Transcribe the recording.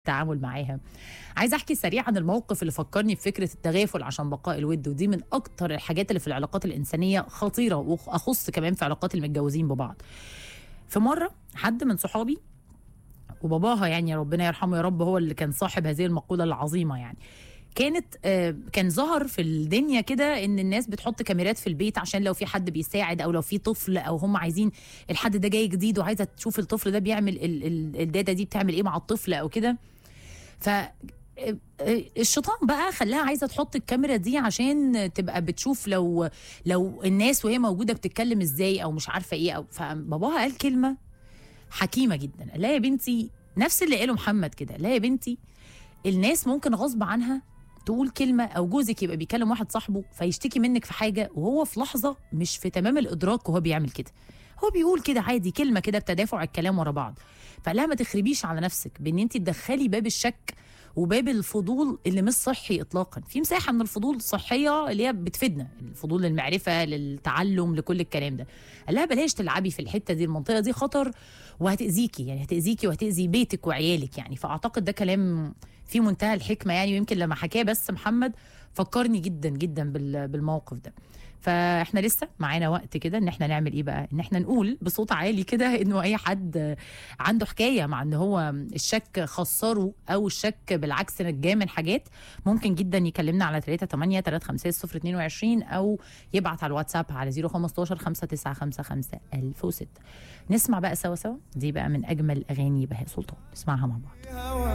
التعامل معاها عايزه احكي سريع عن الموقف اللي فكرني بفكره التغافل عشان بقاء الود ودي من اكتر الحاجات اللي في العلاقات الانسانيه خطيره واخص كمان في علاقات المتجوزين ببعض في مره حد من صحابي وباباها يعني ربنا يرحمه يا رب هو اللي كان صاحب هذه المقوله العظيمه يعني كانت آه، كان ظهر في الدنيا كده ان الناس بتحط كاميرات في البيت عشان لو في حد بيساعد او لو في طفل او هم عايزين الحد ده جاي جديد وعايزه تشوف الطفل ده بيعمل ال- ال- الداده دي بتعمل ايه مع الطفل او كده ف آه، آه، الشيطان بقى خلاها عايزه تحط الكاميرا دي عشان تبقى بتشوف لو لو الناس وهي موجوده بتتكلم ازاي او مش عارفه ايه او فباباها قال كلمه حكيمه جدا قال لها يا بنتي نفس اللي قاله محمد كده لا يا بنتي الناس ممكن غصب عنها تقول كلمة أو جوزك يبقى بيكلم واحد صاحبه فيشتكي منك في حاجة وهو في لحظة مش في تمام الإدراك وهو بيعمل كده هو بيقول كده عادي كلمة كده بتدافع الكلام ورا بعض فقال لها ما تخربيش على نفسك بان انت تدخلي باب الشك وباب الفضول اللي مش صحي اطلاقا في مساحه من الفضول الصحيه اللي هي بتفيدنا الفضول للمعرفه للتعلم لكل الكلام ده قال لها بلاش تلعبي في الحته دي المنطقه دي خطر وهتاذيكي يعني هتاذيكي وهتاذي بيتك وعيالك يعني فاعتقد ده كلام في منتهى الحكمه يعني ويمكن لما حكاه بس محمد فكرني جدا جدا بال- بالموقف ده فاحنا لسه معانا وقت كده ان احنا نعمل ايه بقى ان احنا نقول بصوت عالي كده انه اي حد عنده حكايه مع ان هو الشك خسره او الشك بالعكس نجاه من حاجات ممكن جدا يكلمنا على 38 350 022 او يبعت على الواتساب على 015 5955 1006 نسمع بقى سوا سوا دي بقى من اجمل اغاني بهاء سلطان نسمعها مع بعض